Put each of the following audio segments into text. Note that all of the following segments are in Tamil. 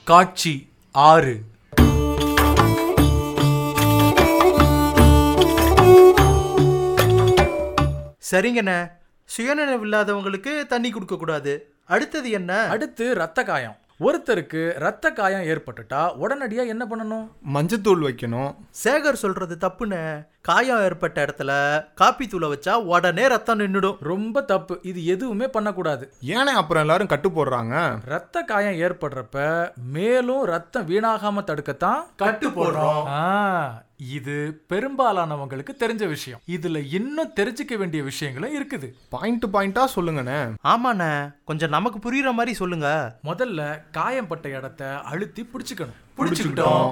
காட்சி ஆறு சரிங்கண்ணே சுயநினைவு இல்லாதவங்களுக்கு தண்ணி கொடுக்க கூடாது அடுத்தது என்ன அடுத்து ரத்த காயம் ஒருத்தருக்கு ரத்த காயம் ஏற்பட்டுட்டா உடனடியா என்ன பண்ணணும் மஞ்சத்தூள் வைக்கணும் சேகர் சொல்றது தப்புண்ணே காயம் ஏற்பட்ட இடத்துல காப்பி தூளை வச்சா உடனே ரத்தம் நின்னுடும் ரொம்ப தப்பு இது எதுவுமே பண்ணக்கூடாது ஏனே அப்புறம் எல்லாரும் கட்டு போடுறாங்க ரத்த காயம் ஏற்படுறப்ப மேலும் ரத்தம் வீணாகாம தடுக்கத்தான் கட்டு போடுறோம் ஆ, இது பெரும்பாலானவங்களுக்கு தெரிஞ்ச விஷயம் இதுல இன்னும் தெரிஞ்சுக்க வேண்டிய விஷயங்களும் இருக்குது பாயிண்ட் பாயிண்டா சொல்லுங்கண்ணே ஆமாண்ணே கொஞ்சம் நமக்கு புரியுற மாதிரி சொல்லுங்க முதல்ல காயம்பட்ட இடத்த அழுத்தி பிடிச்சுக்கணும் பிடிச்சுக்கிட்டோம்.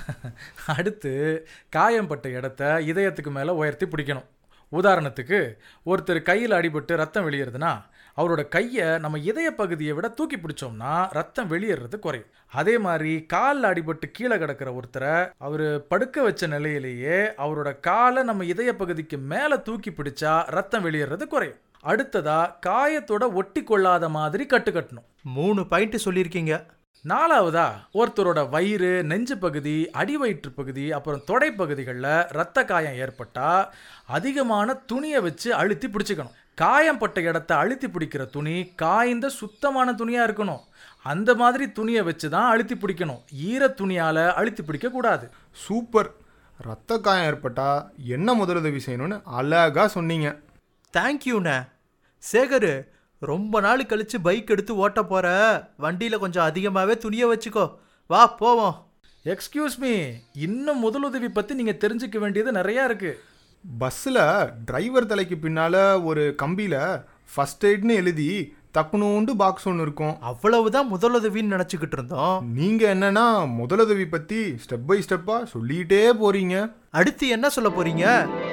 அடுத்து காயம்பட்ட இடத்த இதயத்துக்கு மேல உயர்த்தி பிடிக்கணும் உதாரணத்துக்கு ஒருத்தர் கையில் அடிபட்டு ரத்தம் வெளியேறுதுன்னா அவரோட கையை நம்ம இதய பகுதியை விட தூக்கி பிடிச்சோம்னா ரத்தம் வெளியேறது குறையும் அதே மாதிரி காலில் அடிபட்டு கீழே கிடக்கிற ஒருத்தரை அவர் படுக்க வச்ச நிலையிலேயே அவரோட காலை நம்ம இதய பகுதிக்கு மேலே தூக்கி பிடிச்சா ரத்தம் வெளியேறது குறையும் அடுத்ததா காயத்தோட ஒட்டி கொள்ளாத மாதிரி கட்டு கட்டணும் மூணு பாயிண்ட் சொல்லியிருக்கீங்க நாலாவதா ஒருத்தரோட வயிறு நெஞ்சு பகுதி அடிவயிற்று பகுதி அப்புறம் தொடை பகுதிகளில் ரத்த காயம் ஏற்பட்டா அதிகமான துணியை வச்சு அழுத்தி பிடிச்சுக்கணும் காயம்பட்ட இடத்த அழுத்தி பிடிக்கிற துணி காய்ந்த சுத்தமான துணியா இருக்கணும் அந்த மாதிரி துணியை வச்சு தான் அழுத்தி பிடிக்கணும் ஈர துணியால அழுத்தி பிடிக்க கூடாது சூப்பர் ரத்த காயம் ஏற்பட்டா என்ன முதலுதவி செய்யணும்னு அழகா சொன்னீங்க தேங்க்யூண்ணே சேகர் ரொம்ப நாள் கழிச்சு பைக் எடுத்து ஓட்ட போற வண்டியில கொஞ்சம் அதிகமாவே துணியை வச்சுக்கோ வா போவோம் எக்ஸ்கியூஸ் மீ இன்னும் முதலுதவி பத்தி நீங்க தெரிஞ்சுக்க வேண்டியது நிறைய இருக்கு பஸ்ஸில் டிரைவர் தலைக்கு பின்னால் ஒரு கம்பியில் ஃபர்ஸ்ட் எய்ட்னு எழுதி தக்குனூண்டு பாக்ஸ் ஒன்று இருக்கும் அவ்வளவுதான் முதலுதவின்னு நினச்சிக்கிட்டு இருந்தோம் நீங்கள் என்னன்னா முதலுதவி பற்றி ஸ்டெப் பை ஸ்டெப்பாக சொல்லிகிட்டே போகிறீங்க அடுத்து என்ன சொல்ல போறீங்க